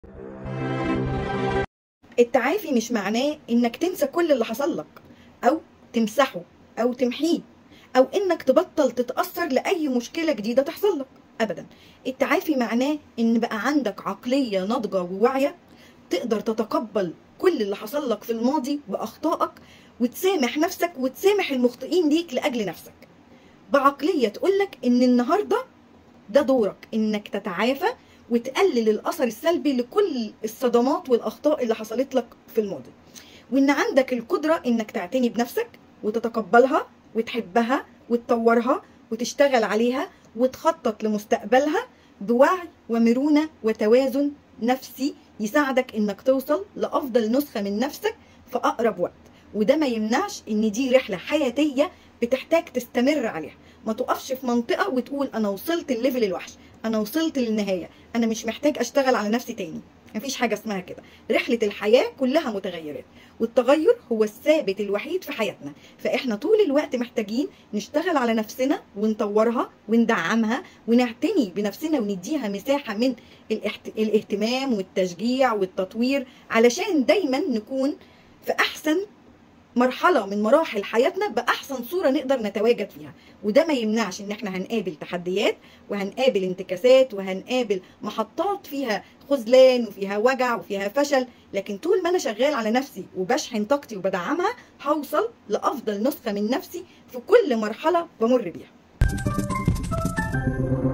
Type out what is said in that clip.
التعافي مش معناه انك تنسى كل اللي حصل لك او تمسحه او تمحيه او انك تبطل تتاثر لاي مشكله جديده تحصل لك ابدا التعافي معناه ان بقى عندك عقليه ناضجه وواعيه تقدر تتقبل كل اللي حصل لك في الماضي باخطائك وتسامح نفسك وتسامح المخطئين ليك لاجل نفسك بعقليه تقولك ان النهارده ده دورك انك تتعافى وتقلل الاثر السلبي لكل الصدمات والاخطاء اللي حصلت لك في الماضي وان عندك القدره انك تعتني بنفسك وتتقبلها وتحبها وتطورها وتشتغل عليها وتخطط لمستقبلها بوعي ومرونه وتوازن نفسي يساعدك انك توصل لافضل نسخه من نفسك في اقرب وقت وده ما يمنعش ان دي رحله حياتيه بتحتاج تستمر عليها ما تقفش في منطقه وتقول انا وصلت الليفل الوحش انا وصلت للنهايه انا مش محتاج اشتغل على نفسي تاني مفيش حاجه اسمها كده رحله الحياه كلها متغيرات والتغير هو الثابت الوحيد في حياتنا فاحنا طول الوقت محتاجين نشتغل على نفسنا ونطورها وندعمها ونعتني بنفسنا ونديها مساحه من الاحت... الاهتمام والتشجيع والتطوير علشان دايما نكون في احسن مرحلة من مراحل حياتنا بأحسن صورة نقدر نتواجد فيها وده ما يمنعش ان احنا هنقابل تحديات وهنقابل انتكاسات وهنقابل محطات فيها خذلان وفيها وجع وفيها فشل لكن طول ما انا شغال على نفسي وبشحن طاقتي وبدعمها هوصل لأفضل نسخة من نفسي في كل مرحلة بمر بيها